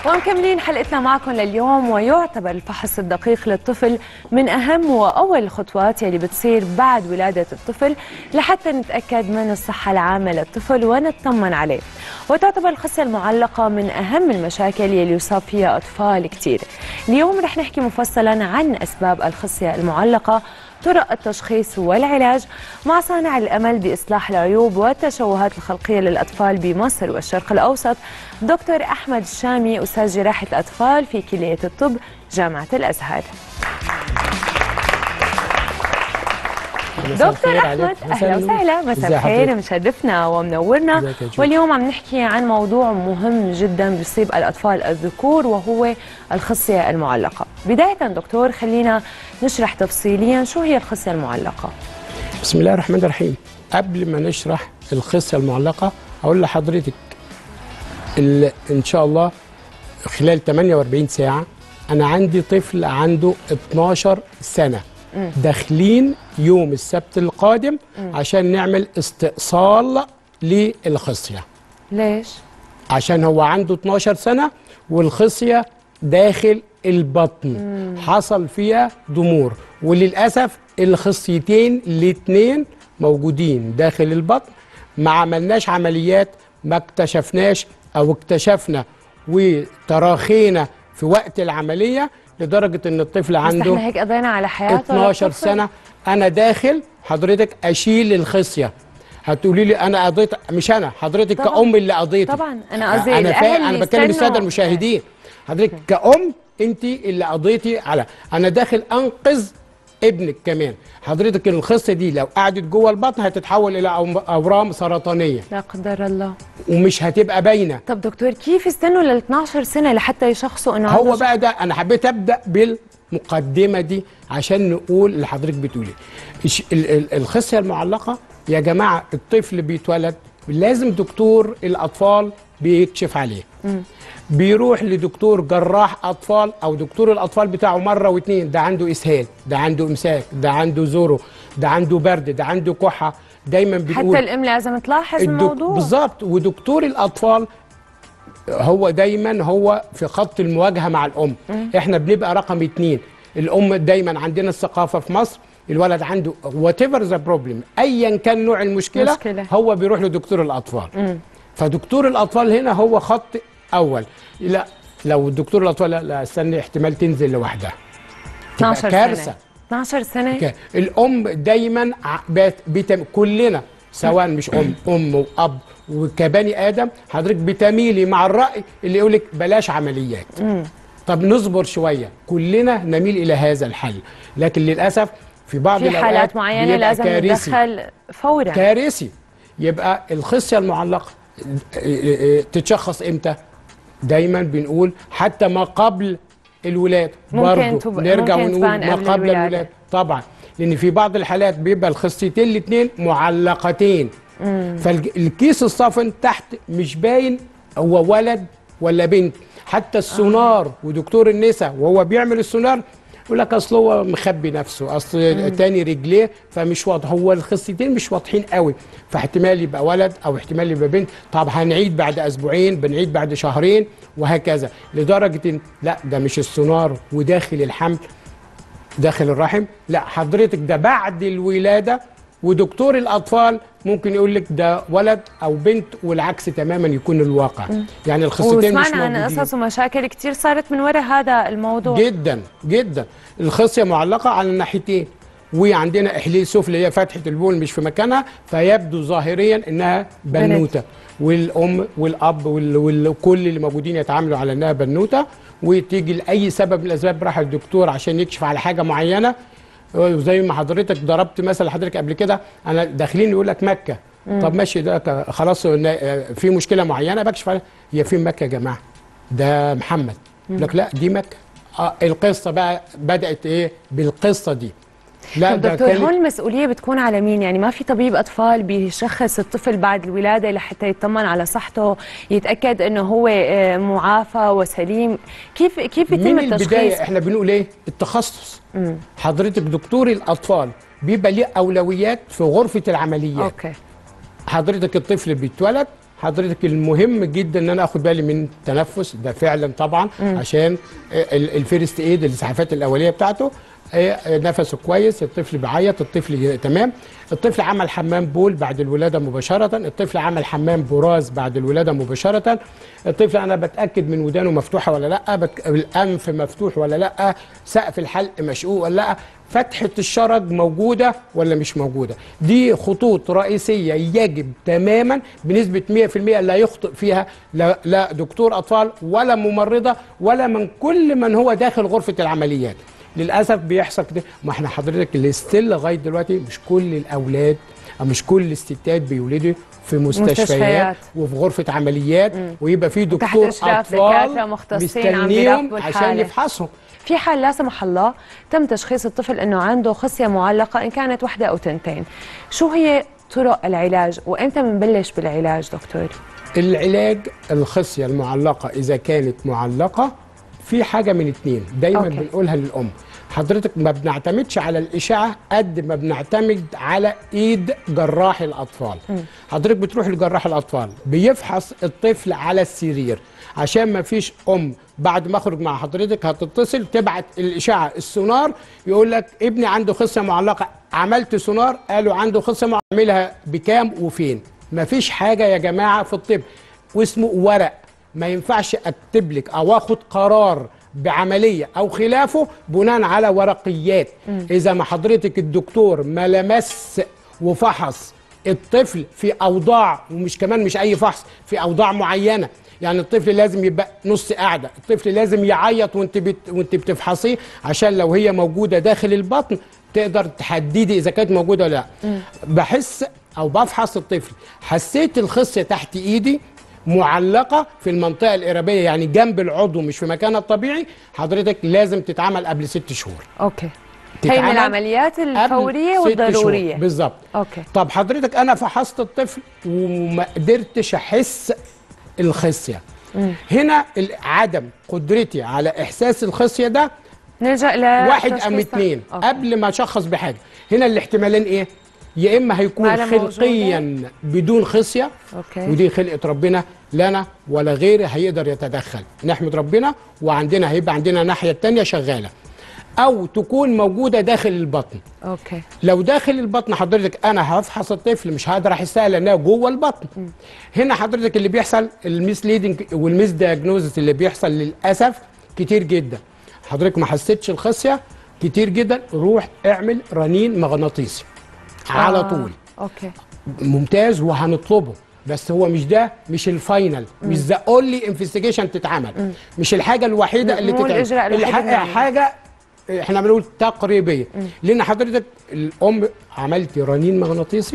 ومكملين حلقتنا معكم لليوم ويعتبر الفحص الدقيق للطفل من أهم وأول الخطوات يلي بتصير بعد ولادة الطفل لحتى نتأكد من الصحة العامة للطفل ونطمن عليه وتعتبر الخصية المعلقة من أهم المشاكل يلي يصاب فيها أطفال كتير اليوم رح نحكي مفصلا عن أسباب الخصية المعلقة طرق التشخيص والعلاج مع صانع الأمل بإصلاح العيوب والتشوهات الخلقية للأطفال بمصر والشرق الأوسط دكتور أحمد الشامي أستاذ جراحة الأطفال في كلية الطب جامعة الأزهر دكتور احمد اهلا وسهلا مساء الخير مشرفنا ومنورنا واليوم عم نحكي عن موضوع مهم جدا بيصيب الاطفال الذكور وهو الخصيه المعلقه بدايه دكتور خلينا نشرح تفصيليا شو هي الخصيه المعلقه بسم الله الرحمن الرحيم قبل ما نشرح الخصيه المعلقه اقول لحضرتك ان شاء الله خلال 48 ساعه انا عندي طفل عنده 12 سنه داخلين يوم السبت القادم عشان نعمل استئصال للخصيه ليش عشان هو عنده 12 سنه والخصيه داخل البطن مم. حصل فيها ضمور وللاسف الخصيتين الاثنين موجودين داخل البطن ما عملناش عمليات ما اكتشفناش او اكتشفنا وتراخينا في وقت العمليه لدرجه ان الطفل عنده احنا هيك قضينا على حياته 12 سنه انا داخل حضرتك اشيل الخصيه هتقولي لي انا قضيت مش انا حضرتك طبعًا. كأم اللي قضيت طبعا انا قصدي انا فاهم انا بكلم الساده المشاهدين حضرتك كأم انت اللي قضيتي على انا داخل انقذ ابنك كمان حضرتك الخصه دي لو قعدت جوه البطن هتتحول الى اورام سرطانيه لا قدر الله ومش هتبقى باينه طب دكتور كيف استنوا لل 12 سنه لحتى يشخصوا انه هو بقى ده انا حبيت ابدا بالمقدمه دي عشان نقول اللي حضرتك بتقولي الخصيه المعلقه يا جماعه الطفل بيتولد لازم دكتور الاطفال بيكشف عليه م. بيروح لدكتور جراح اطفال او دكتور الاطفال بتاعه مره واثنين ده عنده اسهال ده عنده امساك ده عنده زورو ده عنده برد ده عنده كحه دايما بنقول حتى الام لازم تلاحظ الموضوع بالظبط ودكتور الاطفال هو دايما هو في خط المواجهه مع الام م. احنا بنبقى رقم اثنين الام دايما عندنا الثقافه في مصر الولد عنده وات ايفر ذا بروبلم ايا كان نوع المشكله مشكلة. هو بيروح لدكتور الاطفال م. فدكتور الاطفال هنا هو خط اول لا لو الدكتور الاطفال لا, لا استني احتمال تنزل لوحدها 12 كارثه سنه 12 سنه الام دايما بتم كلنا سواء مش ام ام واب وكبني ادم حضرتك بتميلي مع الراي اللي يقول لك بلاش عمليات مم. طب نصبر شويه كلنا نميل الى هذا الحل لكن للاسف في بعض في حالات معينه لازم ندخل فورا كارثي يبقى الخصيه المعلقه تتشخص امتى دايما بنقول حتى ما قبل الولاده ممكن تب... نرجع ممكن ونقول ما قبل الولادة. الولاده طبعا لان في بعض الحالات بيبقى الخصيتين الاثنين معلقتين فالكيس الصافن تحت مش باين هو ولد ولا بنت حتى السونار آه. ودكتور النساء وهو بيعمل السونار يقول لك اصل هو مخبي نفسه اصل مم. تاني رجليه فمش واضح هو الخصيتين مش واضحين قوي فاحتمال يبقى ولد او احتمال يبقى بنت طب هنعيد بعد اسبوعين بنعيد بعد شهرين وهكذا لدرجه ان لا ده مش السونار وداخل الحمل داخل الرحم لا حضرتك ده بعد الولاده ودكتور الاطفال ممكن يقول لك ده ولد او بنت والعكس تماما يكون الواقع م. يعني الخصيتين مش موجودين عن قصص ومشاكل كتير صارت من وراء هذا الموضوع جدا جدا الخصيه معلقه على الناحيتين وعندنا احليل سفلي هي فتحه البول مش في مكانها فيبدو ظاهريا انها بنوته والام والاب وكل اللي موجودين يتعاملوا على انها بنوته وتيجي لاي سبب من الاسباب راح الدكتور عشان يكشف على حاجه معينه زي ما حضرتك ضربت مثل حضرتك قبل كده انا داخلين يقول لك مكه مم. طب ماشي ده خلاص في مشكله معينه بكشف عليها هي فين مكه يا جماعه ده محمد لك لا دي مكه آه القصه بقى بدات ايه بالقصه دي لا طب دكتور هون المسؤوليه بتكون على مين يعني ما في طبيب اطفال بيشخص الطفل بعد الولاده لحتى يطمن على صحته يتاكد انه هو معافى وسليم كيف كيف يتم التشخيص من البدايه احنا بنقول ايه التخصص مم. حضرتك دكتور الاطفال بيبقى ليه اولويات في غرفه العمليات اوكي حضرتك الطفل بيتولد حضرتك المهم جدا ان انا اخد بالي من التنفس ده فعلا طبعا عشان ال- الفيرست ايد الاسعافات الاوليه بتاعته آه، نفسه كويس الطفل بيعيط الطفل تمام الطفل عمل حمام بول بعد الولاده مباشره الطفل عمل حمام براز بعد الولاده مباشره الطفل انا بتاكد من ودانه مفتوحه ولا لا بك... الانف مفتوح ولا لا سقف الحلق مشقوق ولا لا فتحه الشرج موجوده ولا مش موجوده دي خطوط رئيسيه يجب تماما بنسبه 100% لا يخطئ فيها لا, لا دكتور اطفال ولا ممرضه ولا من كل من هو داخل غرفه العمليات للاسف بيحصل كده ما احنا حضرتك اللي ستيل لغايه دلوقتي مش كل الاولاد او مش كل الستات بيولدوا في مستشفيات, مستشفيات. وفي غرفه عمليات ويبقى في وتحت دكتور إشراف دكاترة اطفال مختصين عم مستنيهم بيراقبوا عشان الحالة. يفحصهم في حال لا سمح الله تم تشخيص الطفل انه عنده خصيه معلقه ان كانت وحده او تنتين شو هي طرق العلاج وامتى بنبلش بالعلاج دكتور العلاج الخصيه المعلقه اذا كانت معلقه في حاجه من اتنين دايما أوكي. أوكي. بنقولها للام حضرتك ما بنعتمدش على الاشعه قد ما بنعتمد على ايد جراح الاطفال حضرتك بتروح لجراح الاطفال بيفحص الطفل على السرير عشان ما فيش ام بعد ما اخرج مع حضرتك هتتصل تبعت الاشعه السونار يقول لك ابني عنده خصيه معلقه عملت سونار قالوا عنده خصيه معلقة. اعملها بكام وفين ما فيش حاجه يا جماعه في الطب واسمه ورق ما ينفعش اكتب لك او اخد قرار بعمليه او خلافه بناء على ورقيات اذا ما حضرتك الدكتور ما لمس وفحص الطفل في اوضاع ومش كمان مش اي فحص في اوضاع معينه يعني الطفل لازم يبقى نص قاعده الطفل لازم يعيط وانت بت... وانت بتفحصيه عشان لو هي موجوده داخل البطن تقدر تحددي اذا كانت موجوده ولا لا بحس او بفحص الطفل حسيت الخصيه تحت ايدي معلقه في المنطقه القربيه يعني جنب العضو مش في مكانها الطبيعي حضرتك لازم تتعمل قبل ست شهور اوكي هي من تتعمل العمليات قبل الفوريه ست والضروريه شهور. بالظبط اوكي طب حضرتك انا فحصت الطفل وما قدرتش احس الخصيه هنا ال- عدم قدرتي على احساس الخصيه ده نلجا ل واحد ام اتنين أوكي. قبل ما اشخص بحاجه هنا الاحتمالين ايه يا اما هيكون عدم خلقيا بدون خصيه اوكي ودي خلقه ربنا لا انا ولا غيري هيقدر يتدخل نحمد ربنا وعندنا هيبقى عندنا الناحيه الثانيه شغاله او تكون موجوده داخل البطن اوكي لو داخل البطن حضرتك انا هفحص الطفل مش هقدر احسها لانها جوه البطن هنا حضرتك اللي بيحصل الميس ليدنج والميس دياجنوزس اللي بيحصل للاسف كتير جدا حضرتك ما حسيتش الخصيه كتير جدا روح اعمل رنين مغناطيسي على آه. طول اوكي ممتاز وهنطلبه بس هو مش ده مش الفاينل مش ذا اونلي انفستيجيشن تتعمل مش الحاجه الوحيده اللي مو تتعمل الإجراء الوحيد الح- اللي نعمله. حاجه احنا بنقول تقريبيه لان حضرتك الام عملت رنين مغناطيسي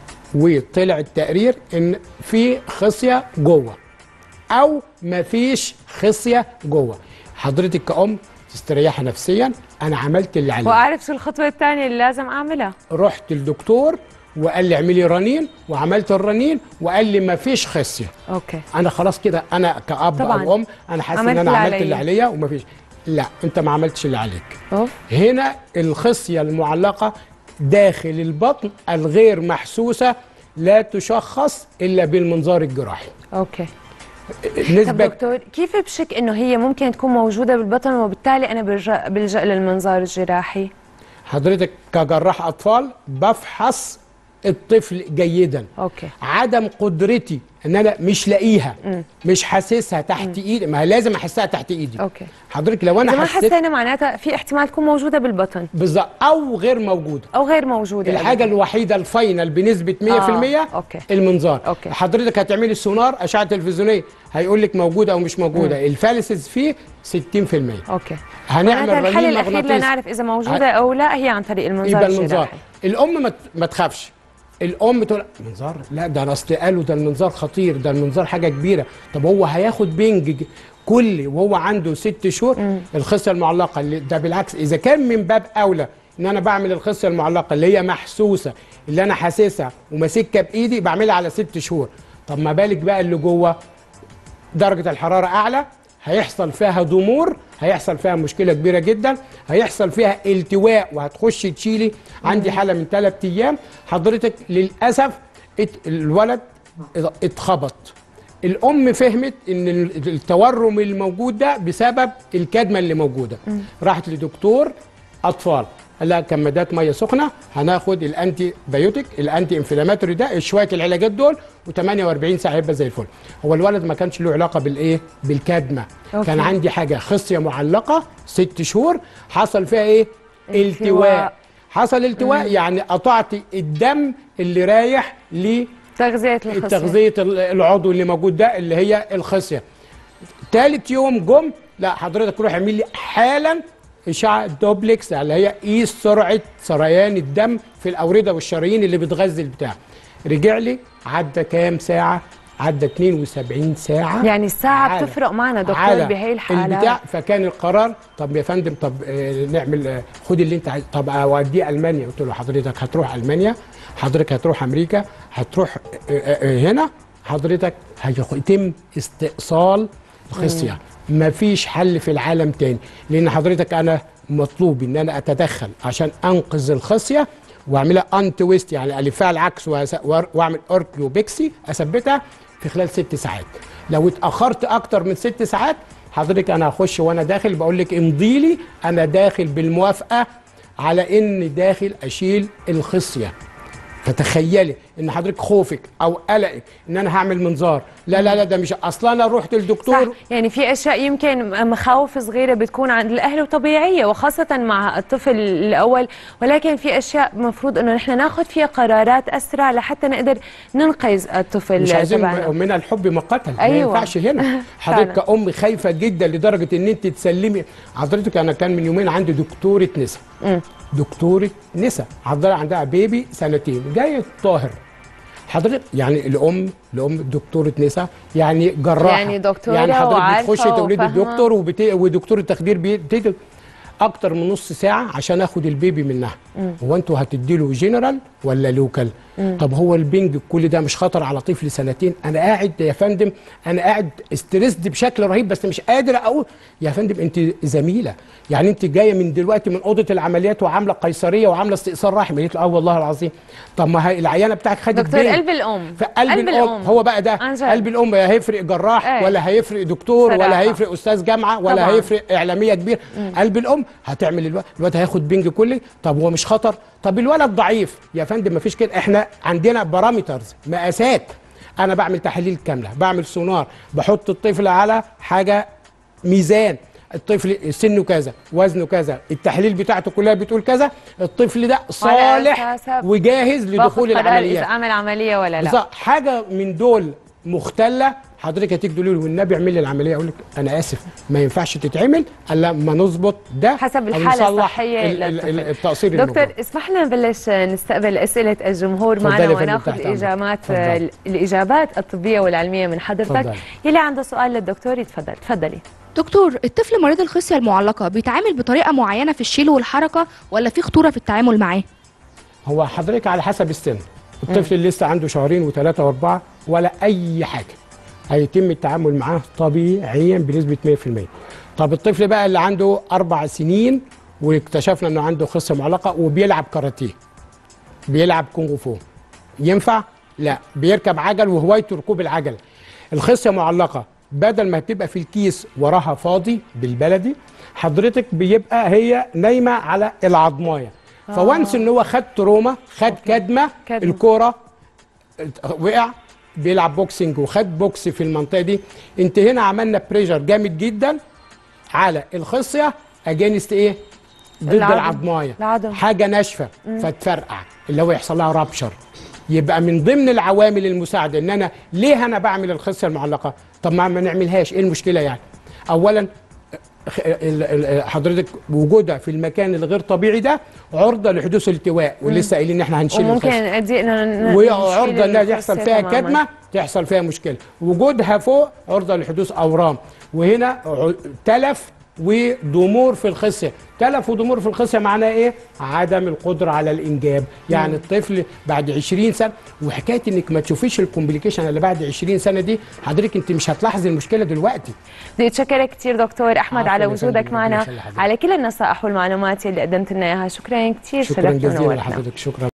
وطلع التقرير ان في خصيه جوه او مفيش خصيه جوه حضرتك كأم تستريحي نفسيا انا عملت اللي عليا واعرف شو الخطوه الثانيه اللي لازم اعملها رحت الدكتور وقال لي اعملي رنين وعملت الرنين وقال لي ما فيش خصيه اوكي انا خلاص كده انا كاب طبعاً. او ام انا حاسس ان عملت انا اللي عملت عليا. اللي عليا وما فيش لا انت ما عملتش اللي عليك اوف هنا الخصيه المعلقه داخل البطن الغير محسوسه لا تشخص الا بالمنظار الجراحي اوكي طب نسبه دكتور كيف بشك انه هي ممكن تكون موجوده بالبطن وبالتالي انا برجع بلجا للمنظار الجراحي حضرتك كجراح اطفال بفحص الطفل جيدا اوكي عدم قدرتي ان انا مش لاقيها مش حاسسها تحت ايدي ما هي لازم احسها تحت ايدي اوكي حضرتك لو اذا انا ما حسيت حسينا معناتها في احتمال تكون موجوده بالبطن بالظبط او غير موجوده او غير موجوده الحاجه أبداً. الوحيده الفاينل بنسبه 100% آه، أوكي. المنظار أوكي. حضرتك هتعملي السونار اشعه تلفزيونيه هيقول لك موجوده او مش موجوده الفالسز فيه 60% اوكي هنعمل معناتها الحل رنين الاخير مغناطيسي. لنعرف اذا موجوده او لا هي عن طريق المنظار يبقى المنظار الجراحي الام ما ت- ما تخافش الام تقول منظار لا ده انا اصل قالوا ده المنظار خطير ده المنظار حاجه كبيره طب هو هياخد بنج ج- كلي وهو عنده ست شهور الخصيه المعلقه اللي ده بالعكس اذا كان من باب اولى ان انا بعمل الخصيه المعلقه اللي هي محسوسه اللي انا حاسسها وماسكها بايدي بعملها على ست شهور طب ما بالك بقى اللي جوه درجة الحرارة أعلى هيحصل فيها ضمور هيحصل فيها مشكلة كبيرة جدا هيحصل فيها التواء وهتخشي تشيلي عندي حالة من ثلاث أيام حضرتك للأسف ات- الولد اتخبط الام فهمت ان ال- التورم الموجود ده بسبب الكدمه اللي موجوده راحت لدكتور اطفال قال لها كمادات ميه سخنه هناخد الانتي بايوتيك الانتي انفلاماتوري ده شويه العلاجات دول و48 ساعه هيبقى زي الفل هو الولد ما كانش له علاقه بالايه بالكدمه أوكي. كان عندي حاجه خصيه معلقه ست شهور حصل فيها ايه التواء. التواء حصل التواء يعني قطعت الدم اللي رايح ل تغذيه الخصيه التغذيه ال- العضو اللي موجود ده اللي هي الخصيه تالت يوم جم لا حضرتك روح اعمل لي حالا اشعه دوبلكس اللي هي قيس سرعه سريان الدم في الاورده والشرايين اللي بتغذي البتاع رجع لي عدى كام ساعه عدى 72 ساعه يعني الساعه على- بتفرق معنا دكتور على بهي الحالات البتاع فكان القرار طب يا فندم طب آه، نعمل آه، خد اللي انت عايز طب اوديه المانيا قلت له حضرتك هتروح المانيا حضرتك هتروح امريكا هتروح آه، آه، آه، هنا حضرتك هيتم استئصال الخصيه مفيش حل في العالم تاني لان حضرتك انا مطلوب ان انا اتدخل عشان انقذ الخصيه واعملها ان تويست يعني الفها العكس وأس- وأر- واعمل اوركيوبكسي اثبتها في خلال ست ساعات لو اتاخرت اكتر من ست ساعات حضرتك انا هخش وانا داخل بقول لك امضي لي انا داخل بالموافقه على ان داخل اشيل الخصيه فتخيلي ان حضرتك خوفك او قلقك ان انا هعمل منظار لا لا لا ده مش اصلا انا رحت صح للدكتور يعني في اشياء يمكن مخاوف صغيره بتكون عند الاهل وطبيعيه وخاصه مع الطفل الاول ولكن في اشياء مفروض انه نحن ناخذ فيها قرارات اسرع لحتى نقدر ننقذ الطفل مش عايزين تبعنا من الحب ما قتل ما أيوة. ينفعش هنا حضرتك كأم خايفة جدا لدرجة ان انت تسلمي حضرتك انا كان من يومين عندي دكتورة نسا دكتورة نسا حضرتك عندها بيبي سنتين جاي طاهر حضرتك يعني الام الام دكتوره نسا يعني جراحه يعني دكتورة يعني حضرتك وعارفة بتخش توليد وفاهمة. الدكتور وبت... ودكتور التخدير بتيجي اكتر من نص ساعه عشان اخد البيبي منها هو انتوا هتديله جنرال ولا لوكال طب هو البنج كل ده مش خطر على طفل سنتين انا قاعد يا فندم انا قاعد استرسد بشكل رهيب بس مش قادر اقول يا فندم انت زميله يعني انت جايه من دلوقتي من اوضه العمليات وعامله قيصريه وعامله استئصال رحم قالت له اه والله العظيم طب ما هي العيانه بتاعك خدت دكتور بنج. قلب الام في قلب, الأم. هو بقى ده عن جد. قلب الام لا هيفرق جراح أي. ولا هيفرق دكتور صراحة. ولا هيفرق استاذ جامعه ولا طبعاً. هيفرق اعلاميه كبير قلب الام هتعمل الوقت الوقت هياخد بنج كلي طب هو مش خطر طب الولد ضعيف يا فندم مفيش كده احنا عندنا بارامترز مقاسات انا بعمل تحاليل كامله بعمل سونار بحط الطفل على حاجه ميزان الطفل سنه كذا وزنه كذا التحليل بتاعته كلها بتقول كذا الطفل ده صالح أساسها وجاهز لدخول باخد قرار العمليات اذا اعمل عمليه ولا لا بالظبط حاجه من دول مختله حضرتك هتيجي تقولي له والنبي اعمل لي العمليه اقول لك انا اسف ما ينفعش تتعمل الا لما نظبط ده حسب أو الحاله نصلح الصحيه ال- ال- ال- للطفل. التقصير دكتور الموجود. اسمح لنا نبلش نستقبل اسئله الجمهور تفضلي معنا يا فندم، وناخذ تحت أمرك. اجابات تفضلي. الاجابات الطبيه والعلميه من حضرتك تفضلي. يلي عنده سؤال للدكتور يتفضل تفضلي دكتور الطفل مريض الخصية المعلقة بيتعامل بطريقة معينة في الشيل والحركة ولا في خطورة في التعامل معاه؟ هو حضرتك على حسب السن الطفل اللي لسه عنده شهرين وثلاثه واربعه ولا اي حاجه هيتم التعامل معاه طبيعيا بنسبه 100% طب الطفل بقى اللي عنده اربع سنين واكتشفنا انه عنده خصيه معلقه وبيلعب كاراتيه بيلعب كونغ فو ينفع؟ لا بيركب عجل وهوايته ركوب العجل الخصيه معلقه بدل ما تبقى في الكيس وراها فاضي بالبلدي حضرتك بيبقى هي نايمه على العضمايه فوانس ان هو خد تروما خد كدمه كدمة. الكوره وقع بيلعب بوكسنج وخد بوكس في المنطقه دي انت هنا عملنا بريشر جامد جدا على الخصيه اجينست ايه ضد العظم. العضمايه العظم. حاجه ناشفه فتفرقع اللي هو يحصل لها رابشر يبقى من ضمن العوامل المساعده ان انا ليه انا بعمل الخصيه المعلقه طب ما ما نعملهاش ايه المشكله يعني اولا خ- ال- ال- حضرتك وجودها في المكان الغير طبيعي ده عرضه لحدوث التواء ولسه قايلين ان احنا هنشيل وممكن الخصيه ادي إنه ن- وعرضه نشيل انها يحصل الخصية فيها تماماً. كدمه تحصل فيها مشكله وجودها فوق عرضه لحدوث اورام وهنا ع- تلف وضمور في الخصيه تلف وضمور في الخصيه معناه ايه عدم القدره على الانجاب يعني الطفل بعد 20 سنه وحكايه انك ما تشوفيش الكومبليكيشن اللي بعد 20 سنه دي حضرتك انت مش هتلاحظي المشكله دلوقتي بدي اتشكرك كثير دكتور احمد عفواً على يا وجودك فندم، معنا ربنا يخلي حضرتك. على كل النصائح والمعلومات اللي قدمت لنا اياها شكرا كثير شكرا شرفتنا جزيلا ونورتنا لحضرتك شكرا